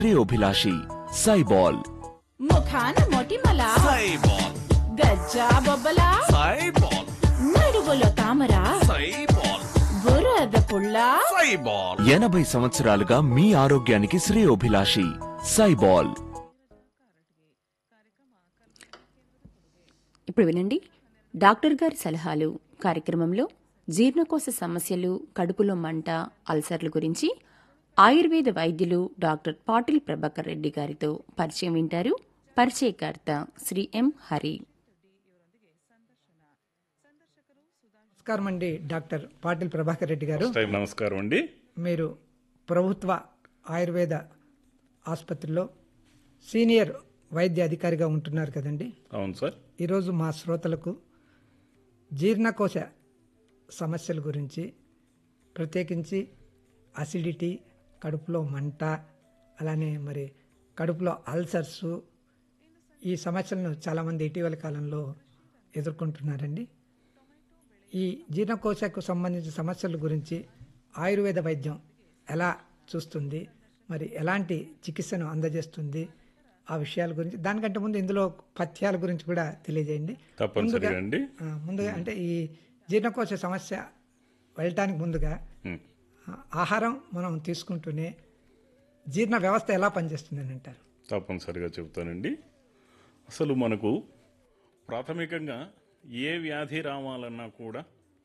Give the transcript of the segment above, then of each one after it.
శ్రేయోభిలాషి సైబాల్ ముఖాన మొటిమల సైబాల్ గజ్జా బొబ్బల సైబాల్ నడువులో తామర సైబాల్ బురద పుల్ల సైబాల్ ఎనభై సంవత్సరాలుగా మీ ఆరోగ్యానికి శ్రేయోభిలాషి సైబాల్ ఇప్పుడు వినండి డాక్టర్ గారి సలహాలు కార్యక్రమంలో జీర్ణకోశ సమస్యలు కడుపులో మంట అల్సర్ల గురించి ఆయుర్వేద వైద్యులు డాక్టర్ పాటిల్ ప్రభాకర్ రెడ్డి గారితో పరిచయం వింటారు పరిచయకర్త శ్రీ ఎం హరి నమస్కారం అండి డాక్టర్ పాటిల్ ప్రభాకర్ రెడ్డి గారు టైం నమస్కారం అండి మీరు ప్రభుత్వ ఆయుర్వేద ఆసుపత్రిలో సీనియర్ వైద్య అధికారిగా ఉంటున్నారు కదండి అవును సార్ ఈరోజు మా శ్రోతలకు జీర్ణకోశ సమస్యల గురించి ప్రత్యేకించి అసిడిటీ కడుపులో మంట అలానే మరి కడుపులో అల్సర్స్ ఈ సమస్యలను చాలామంది ఇటీవల కాలంలో ఎదుర్కొంటున్నారండి ఈ జీర్ణకోశకు సంబంధించిన సమస్యల గురించి ఆయుర్వేద వైద్యం ఎలా చూస్తుంది మరి ఎలాంటి చికిత్సను అందజేస్తుంది ఆ విషయాల గురించి దానికంటే ముందు ఇందులో పథ్యాల గురించి కూడా తెలియజేయండి తప్పనిసరిగా అండి ఆ, ముందుగా అంటే ఈ జీర్ణకోశ సమస్య వెళ్ళటానికి ముందుగా ఉమ్. ఆ, ఆహారం మనం తీసుకుంటూనే జీర్ణ వ్యవస్థ ఎలా పనిచేస్తుందని అంటారు తప్పనిసరిగా చెబుతానండి అసలు మనకు ప్రాథమికంగా ఏ వ్యాధి రావాలన్నా కూడా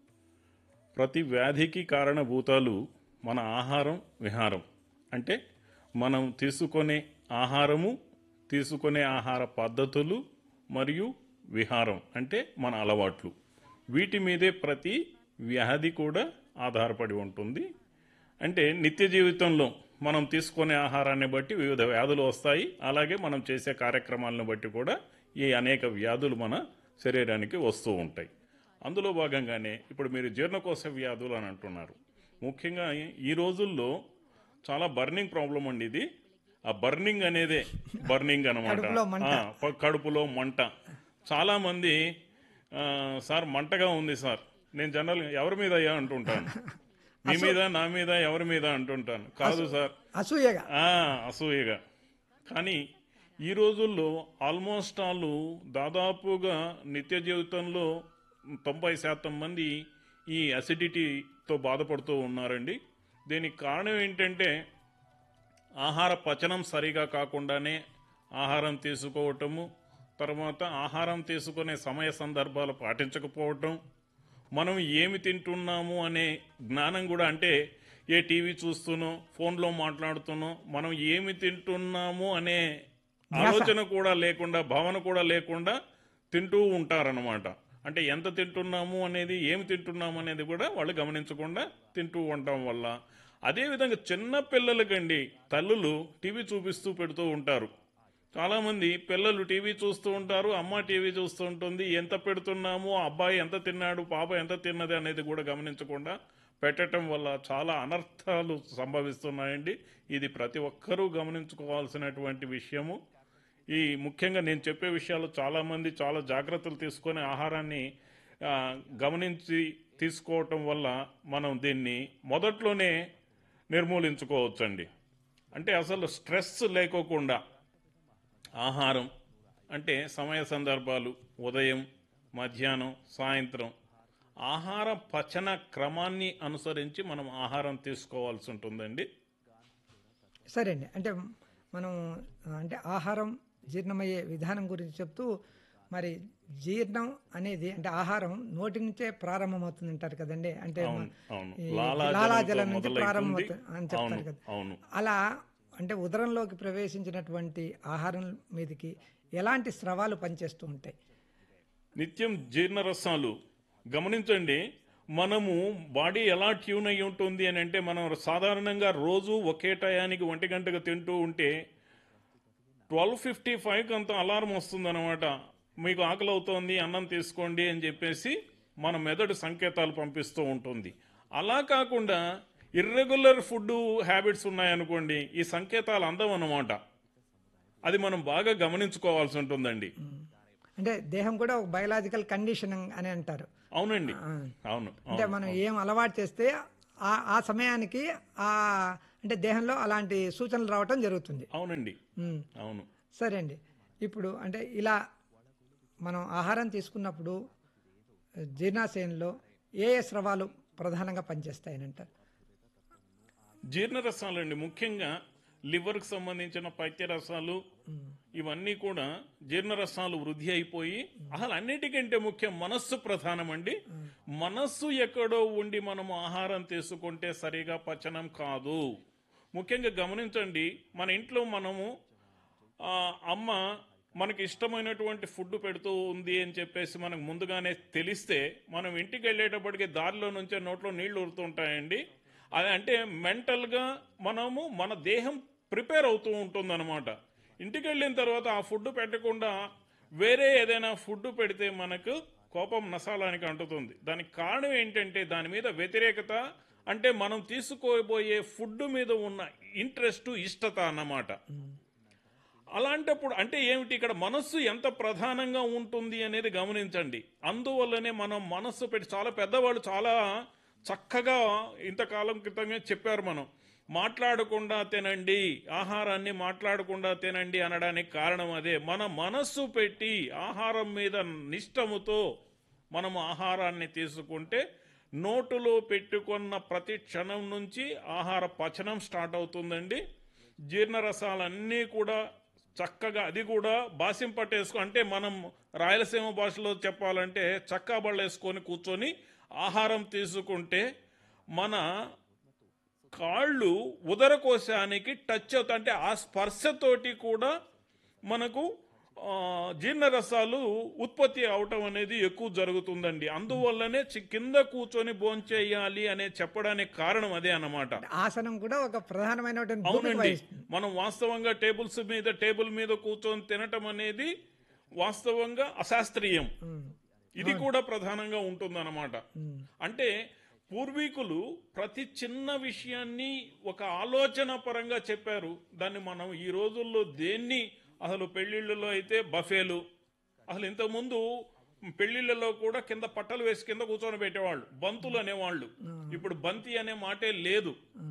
ప్రతి వ్యాధికి కారణభూతాలు మన ఆహారం విహారం అంటే మనం తీసుకునే ఆహారము తీసుకునే ఆహార పద్ధతులు మరియు విహారం అంటే మన అలవాట్లు వీటి మీదే ప్రతి వ్యాధి కూడా ఆధారపడి ఉంటుంది అంటే నిత్య జీవితంలో మనం తీసుకునే ఆహారాన్ని బట్టి వివిధ వ్యాధులు వస్తాయి అలాగే మనం చేసే కార్యక్రమాలను బట్టి కూడా ఈ అనేక వ్యాధులు మన శరీరానికి వస్తూ ఉంటాయి అందులో భాగంగానే ఇప్పుడు మీరు జీర్ణకోశ వ్యాధులు అని అంటున్నారు ముఖ్యంగా ఈ- ఈ రోజుల్లో చాలా బర్నింగ్ ప్రాబ్లం అండి ఇది ఆ బర్నింగ్ అనేదే బర్నింగ్ అనమాట కడుపులో మంట. ఆ, ప- కడుపులో మంట చాలా మంది ఆ, సార్ మంటగా ఉంది సార్ నేను జనరల్ ఎవరి మీద అయ్యా అంటుంటాను మీ మీద నా మీద ఎవరి మీద అంటుంటాను కాదు సార్ అసూయగా ఆ, అసూయగా కానీ ఈ రోజుల్లో ఆల్మోస్ట్ ఆల్ దాదాపుగా నిత్య జీవితంలో తొంభై శాతం మంది ఈ అసిడిటీతో బాధపడుతూ ఉన్నారండి దీనికి కారణం ఏంటంటే ఆహార పచనం సరిగా కాకుండానే ఆహారం తీసుకోవటము తర్వాత ఆహారం తీసుకునే సమయ సందర్భాలు పాటించకపోవటం మనం ఏమి తింటున్నాము అనే జ్ఞానం కూడా అంటే ఏ టీవీ చూస్తూనో ఫోన్లో మాట్లాడుతూనో మనం ఏమి తింటున్నాము అనే ఆలోచన కూడా లేకుండా భావన కూడా లేకుండా తింటూ ఉంటారనమాట అంటే ఎంత తింటున్నాము అనేది ఏమి తింటున్నాము అనేది కూడా వాళ్ళు గమనించకుండా తింటూ ఉండటం వల్ల అదేవిధంగా చిన్న పిల్లలకండి తల్లులు టీవీ చూపిస్తూ పెడుతూ ఉంటారు చాలామంది పిల్లలు టీవీ చూస్తూ ఉంటారు అమ్మ టీవీ చూస్తూ ఉంటుంది ఎంత పెడుతున్నాము అబ్బాయి ఎంత తిన్నాడు పాప ఎంత తిన్నది అనేది కూడా గమనించకుండా పెట్టడం వల్ల చాలా అనర్థాలు సంభవిస్తున్నాయండి ఇది ప్రతి ఒక్కరూ గమనించుకోవాల్సినటువంటి విషయము ఈ ముఖ్యంగా నేను చెప్పే విషయాలు చాలామంది చాలా జాగ్రత్తలు తీసుకొని ఆహారాన్ని ఆ, గమనించి తీసుకోవటం వల్ల మనం దీన్ని మొదట్లోనే నిర్మూలించుకోవచ్చండి అంటే అసలు స్ట్రెస్ లేకోకుండా ఆహారం అంటే సమయ సందర్భాలు ఉదయం మధ్యాహ్నం సాయంత్రం ఆహార పచన క్రమాన్ని అనుసరించి మనం ఆహారం తీసుకోవాల్సి ఉంటుందండి సరే అండి అంటే మనం ఆ, అంటే ఆహారం జీర్ణమయ్యే విధానం గురించి చెప్తూ మరి జీర్ణం అనేది అంటే ఆహారం నోటి నుంచే ప్రారంభమవుతుంది అంటారు కదండి అంటే అవును, అవును. ఈ లాలాజలంతో లాలాజలం నుంచి మొదలవుతుంది. ప్రారంభమవుతుంది అని చెప్తారు అవును, కదా అవును. అలా అంటే ఉదరంలోకి ప్రవేశించినటువంటి ఆహారం మీదకి ఎలాంటి స్రవాలు పనిచేస్తూ ఉంటాయి నిత్యం జీర్ణరసాలు గమనించండి మనము బాడీ ఎలా ట్యూన్ అయి ఉంటుంది అని అంటే మనం సాధారణంగా రోజు ఒకే టయానికి ఒంటి గంటకు తింటూ ఉంటే ట్వెల్వ్ ఫిఫ్టీ ఫైవ్కి అంత అలారం వస్తుందన్నమాట మీకు ఆకలి అవుతోంది అన్నం తీసుకోండి అని చెప్పేసి మన మెదడు సంకేతాలు పంపిస్తూ ఉంటుంది అలా కాకుండా ఇర్రెగ్యులర్ ఫుడ్ హ్యాబిట్స్ ఉన్నాయనుకోండి ఈ సంకేతాలు అందవన్నమాట అది మనం బాగా గమనించుకోవాల్సి ఉంటుందండి అంటే దేహం కూడా ఒక బయలాజికల్ కండిషనింగ్ అని అంటారు అవునండి అవును అంటే అవును మనం ఏం అలవాటు చేస్తే ఆ ఆ సమయానికి ఆ అంటే దేహంలో అలాంటి సూచనలు రావటం జరుగుతుంది అవునండి ఉమ్. అవును సరే అండి ఇప్పుడు అంటే ఇలా మనం ఆహారం తీసుకున్నప్పుడు జీర్ణాశయంలో ఏ ఏ స్రవాలు ప్రధానంగా పనిచేస్తాయనంటారు జీర్ణరసాలండి ముఖ్యంగా లివర్కి సంబంధించిన పైత్యరసాలు ఇవన్నీ కూడా జీర్ణరసాలు వృద్ధి అయిపోయి అసలు అన్నిటికంటే ముఖ్యం మనస్సు ప్రధానమండి మనస్సు ఎక్కడో ఉండి మనము ఆహారం తీసుకుంటే సరిగా పచనం కాదు ముఖ్యంగా గమనించండి మన ఇంట్లో మనము ఆ, అమ్మ మనకి ఇష్టమైనటువంటి ఫుడ్ పెడుతూ ఉంది అని చెప్పేసి మనకు ముందుగానే తెలిస్తే మనం ఇంటికి వెళ్ళేటప్పటికి దారిలో నుంచే నోట్లో నీళ్లు ఊరుతుంటాయండి అది అంటే మెంటల్గా మనము మన దేహం ప్రిపేర్ అవుతూ ఉంటుందన్నమాట ఇంటికి వెళ్ళిన తర్వాత ఆ ఫుడ్ పెట్టకుండా వేరే ఏదైనా ఫుడ్ పెడితే మనకు కోపం నసాలానికి అంటుతుంది దానికి కారణం ఏంటంటే దాని మీద వ్యతిరేకత అంటే మనం తీసుకోబోయే ఫుడ్ మీద ఉన్న ఇంట్రెస్ట్ ఇష్టత అన్నమాట అలాంటప్పుడు అంటే ఏమిటి ఇక్కడ మనస్సు ఎంత ప్రధానంగా ఉంటుంది అనేది గమనించండి అందువల్లనే మనం మనస్సు పెట్టి చాలా పెద్దవాళ్ళు చాలా చక్కగా ఇంతకాలం క్రితమే చెప్పారు మనం మాట్లాడకుండా తినండి ఆహారాన్ని మాట్లాడకుండా తినండి అనడానికి కారణం అదే మన మనస్సు పెట్టి ఆహారం మీద నిష్టముతో మనము ఆహారాన్ని తీసుకుంటే నోటులో పెట్టుకున్న ప్రతి క్షణం నుంచి ఆహార పచనం స్టార్ట్ అవుతుందండి జీర్ణరసాలన్నీ కూడా చక్కగా అది కూడా బాసిం పట్టేసుకో అంటే మనం రాయలసీమ భాషలో చెప్పాలంటే చక్కా బళ్ళు వేసుకొని కూర్చొని ఆహారం తీసుకుంటే మన కాళ్ళు ఉదరకోశానికి టచ్ అవుతా అంటే ఆ స్పర్శతోటి కూడా మనకు ఆ, జీర్ణరసాలు ఉత్పత్తి అవటం అనేది ఎక్కువ జరుగుతుందండి అందువల్లనే చి- కింద కూర్చొని భోంచేయాలి అనే చెప్పడానికి కారణం అదే అన్నమాట ఆసనం కూడా ఒక ప్రధానమైనటువంటి భూమిక అవునండి వహిస్తుంది మనం వాస్తవంగా టేబుల్స్ మీద టేబుల్ మీద కూర్చొని తినటం అనేది వాస్తవంగా అశాస్త్రీయం ఇది కూడా ప్రధానంగా ఉంటుందన్నమాట అంటే పూర్వీకులు ప్రతి చిన్న విషయాన్ని ఒక ఆలోచన పరంగా చెప్పారు దాన్ని మనం ఈ రోజుల్లో దేన్ని అసలు పెళ్లిళ్ళలో అయితే బఫేలు అసలు ఇంతకుముందు పెళ్లిళ్ళలో కూడా కింద పట్టలు వేసి కింద కూర్చొని పెట్టేవాళ్ళు బంతులు అనేవాళ్ళు ఇప్పుడు బంతి అనే మాటే లేదు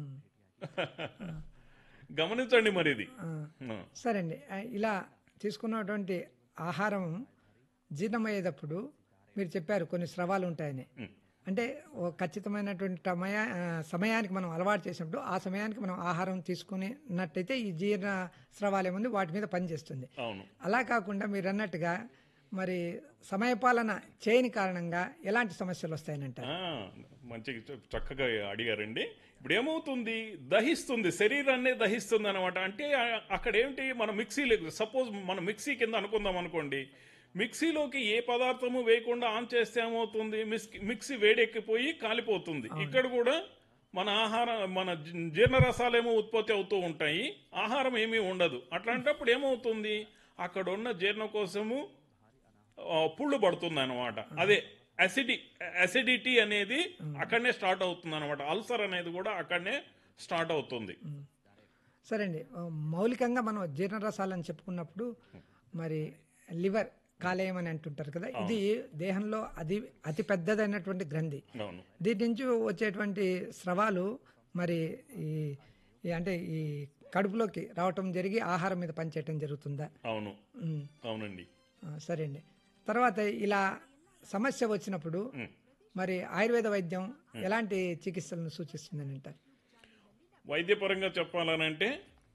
గమనించండి మరి ఇది ఆ. సరే అండి ఆ, ఇలా తీసుకున్నటువంటి ఆహారం జీర్ణమయ్యేటప్పుడు మీరు చెప్పారు కొన్ని స్రవాలు ఉంటాయని అంటే ఓ ఖచ్చితమైనటువంటి సమయ ఆ, సమయానికి మనం అలవాటు చేసినప్పుడు ఆ సమయానికి మనం ఆహారం తీసుకున్నట్టయితే ఈ జీర్ణ స్రవాలు ఏముంది వాటి మీద పనిచేస్తుంది అవును అలా కాకుండా మీరు అన్నట్టుగా మరి సమయపాలన చేయని కారణంగా ఎలాంటి సమస్యలు వస్తాయనంటారు ఆ, మంచిగా చ- చక్కగా అడిగారండి ఇప్పుడు ఏమవుతుంది దహిస్తుంది శరీరాన్నే దహిస్తుంది అనమాట అంటే ఆ- అక్కడ ఏమిటి మన మిక్సీ లేదు సపోజ్ మన మిక్సీ కింద అనుకుందాం అనుకోండి మిక్సీలోకి ఏ పదార్థము వేయకుండా ఆన్ చేస్తే ఏమవుతుంది మిస్- మిక్సీ వేడెక్కిపోయి కాలిపోతుంది ఇక్కడ కూడా మన ఆహారం మన జీ- జీర్ణరసాలేమో ఉత్పత్తి అవుతూ ఉంటాయి ఆహారం ఏమీ ఉండదు అట్లాంటప్పుడు ఏమవుతుంది అక్కడ ఉన్న జీర్ణకోశము ఆ, పుళ్ళు పడుతుంది అనమాట అదే అసిడి అసిడిటీ అనేది అక్కడనే స్టార్ట్ అవుతుంది అనమాట అల్సర్ అనేది కూడా అక్కడనే స్టార్ట్ అవుతుంది సరే అండి ఆ, మౌలికంగా మనం జీర్ణరసాలని చెప్పుకున్నప్పుడు మరి లివర్ కాలేయం అని అంటుంటారు కదా ఇది దేహంలో అది అతి పెద్దదైనటువంటి గ్రంథి అవును దీని నుంచి వచ్చేటువంటి స్రవాలు మరి ఈ ఈ అంటే ఈ కడుపులోకి రావటం జరిగి ఆహారం మీద పనిచేయటం జరుగుతుందా అవును ఉమ్, అవునండి ఆ, సరే అండి తర్వాత ఇలా సమస్య వచ్చినప్పుడు ఉమ్. మరి ఆయుర్వేద వైద్యం ఎలాంటి చికిత్సలను సూచిస్తుందని అంటారు వైద్యపరంగా చెప్పాలనంటే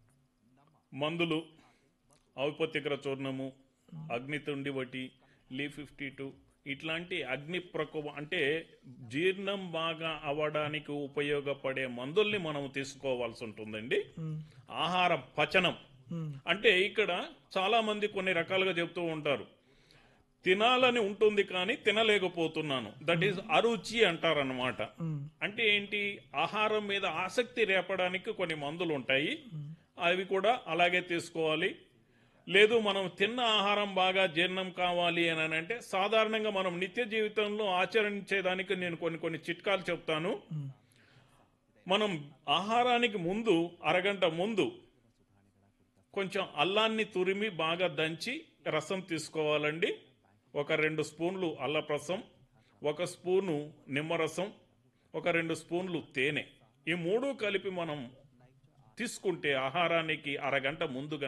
మందులు ఔపత్యకర చూర్ణము అగ్నితుండి వటి లీ ఫిఫ్టీ టూ ఇట్లాంటి అగ్ని ప్రకోప అంటే జీర్ణం బాగా అవ్వడానికి ఉపయోగపడే మందుల్ని మనం తీసుకోవాల్సి ఉంటుందండి ఆహార పచనం అంటే ఇక్కడ చాలా మంది కొన్ని రకాలుగా చెప్తూ ఉంటారు తినాలని ఉంటుంది కానీ తినలేకపోతున్నాను దట్ ఈస్ అరుచి అంటారన్నమాట అంటే ఏంటి ఆహారం మీద ఆసక్తి రేపడానికి కొన్ని మందులు ఉంటాయి అవి కూడా అలాగే తీసుకోవాలి లేదు మనం తిన్న ఆహారం బాగా జీర్ణం కావాలి అని అంటే సాధారణంగా మనం నిత్య జీవితంలో ఆచరించేదానికి నేను కొన్ని కొన్ని చిట్కాలు చెప్తాను మనం ఆహారానికి ముందు అరగంట ముందు కొంచెం అల్లాన్ని తురిమి బాగా దంచి రసం తీసుకోవాలండి ఒక రెండు స్పూన్లు అల్లప్రసం ఒక స్పూను నిమ్మరసం ఒక రెండు స్పూన్లు తేనె ఈ మూడు కలిపి మనం తీసుకుంటే ఆహారానికి అరగంట ముందు